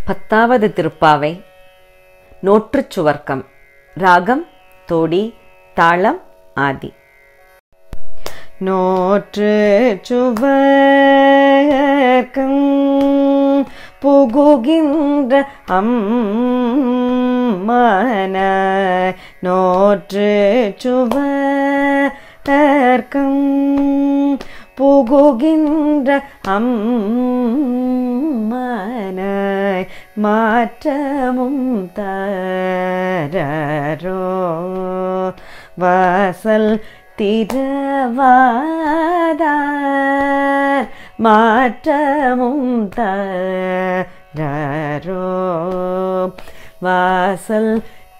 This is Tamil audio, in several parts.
பத்தாவது திருப்பாவை நோற்றுச் சுவர்க்கம் ராகம் தோடி தாளம் ஆதி நோற்று சுவர்க்கம் புகுகின்ற அம்மன நோற்று சுவர்க்கம் புகுகின்ற அம்மனாய் மாற்றமும் தரரோ வாசல் திரவாதார் மாற்றமும் தரரோ வாசல்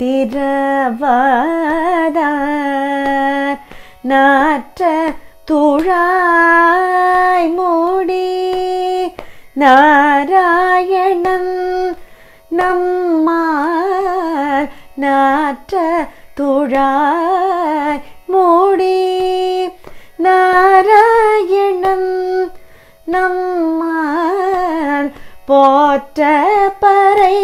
திரவாதார் நாற்ற துழாய் மூடி நாராயணன் நம்மார் நாற்ற துழாய் மூடி நாராயணன் நம்மால் போற்ற பறை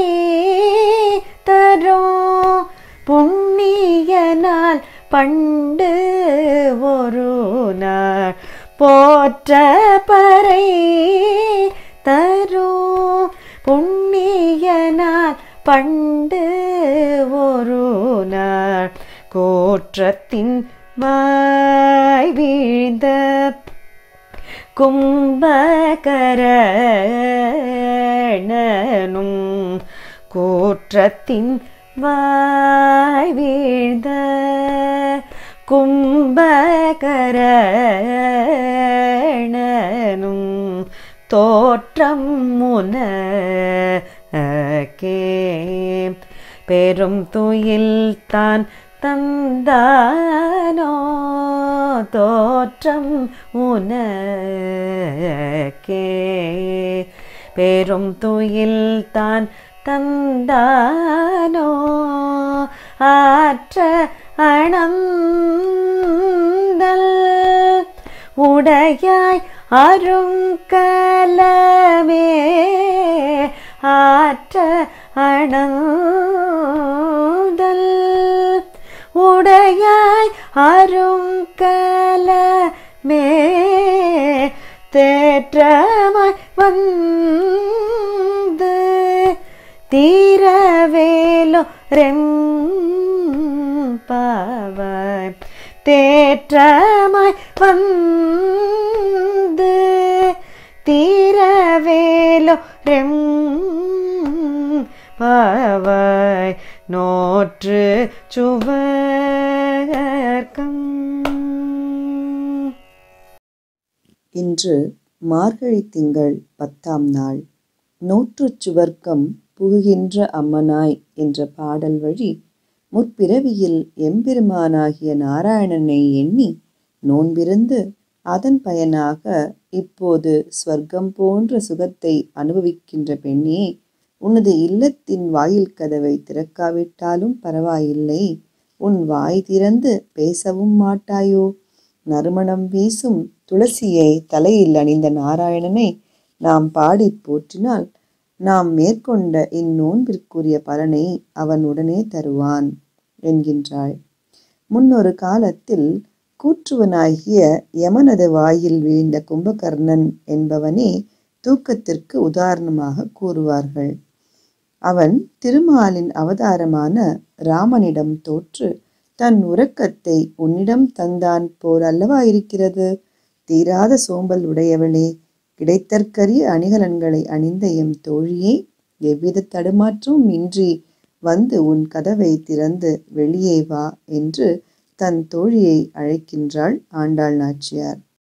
தரும் புண்ணியனால் பண்டு ஒரு நாள் போற்ற பறை தரும் புண்ணியனால் பண்டு ஒரு நாள் கோற்றத்தின் வாய் வீழ்ந்த கும்பகரணும் கூற்றத்தின் வாய் வீழ்ந்த கும்பகரணும் தோற்றம் முனக்கே பெரும் துயில் தான் தந்தானோ தோற்றம் உனக்கே பெரும் துயில் தான் தந்தானோ ஆற்ற அணந்தல் உடையாய் அருங்கலமே ஆற்ற அணந்தல் உடையாய் அருங்கலமே தேற்றமாய் வந்து தீரவேலோ ரெம்பாவாய் தேற்றமாய் வந்து தீரவேலோ ரெம் பாவாய் நோற்று சுவர்க்கம் இன்று மார்கழி திங்கள் பத்தாம் நாள் நூற்றுச் சுவர்க்கம் புகுகின்ற அம்மனாய் என்ற பாடல் வழி முற்பிறவியில் எம்பெருமானாகிய நாராயணனை எண்ணி நோன்பிருந்து அதன் பயனாக இப்போது ஸ்வர்க்கம் போன்ற சுகத்தை அனுபவிக்கின்ற பெண்ணே உனது இல்லத்தின் வாயில் கதவை திறக்காவிட்டாலும் பரவாயில்லை உன் வாய் திறந்து பேசவும் மாட்டாயோ நறுமணம் வீசும் துளசியை தலையில் அணிந்த நாராயணனை நாம் பாடி போற்றினால் நாம் மேற்கொண்ட இந்நோன்பிற்குரிய பலனை அவன் உடனே தருவான் என்கின்றாள் முன்னொரு காலத்தில் கூற்றுவனாகிய யமனது வாயில் வீழ்ந்த கும்பகர்ணன் என்பவனே தூக்கத்திற்கு உதாரணமாக கூறுவார்கள் அவன் திருமாலின் அவதாரமான ராமனிடம் தோற்று தன் உறக்கத்தை உன்னிடம் தந்தான் போல் அல்லவா இருக்கிறது தீராத சோம்பல் உடையவளே கிடைத்தற்கரிய அணிகலன்களை அணிந்த எம் தோழியே எவ்வித தடுமாற்றமும் இன்றி வந்து உன் கதவை திறந்து வெளியே வா என்று தன் தோழியை அழைக்கின்றாள் ஆண்டாள் நாச்சியார்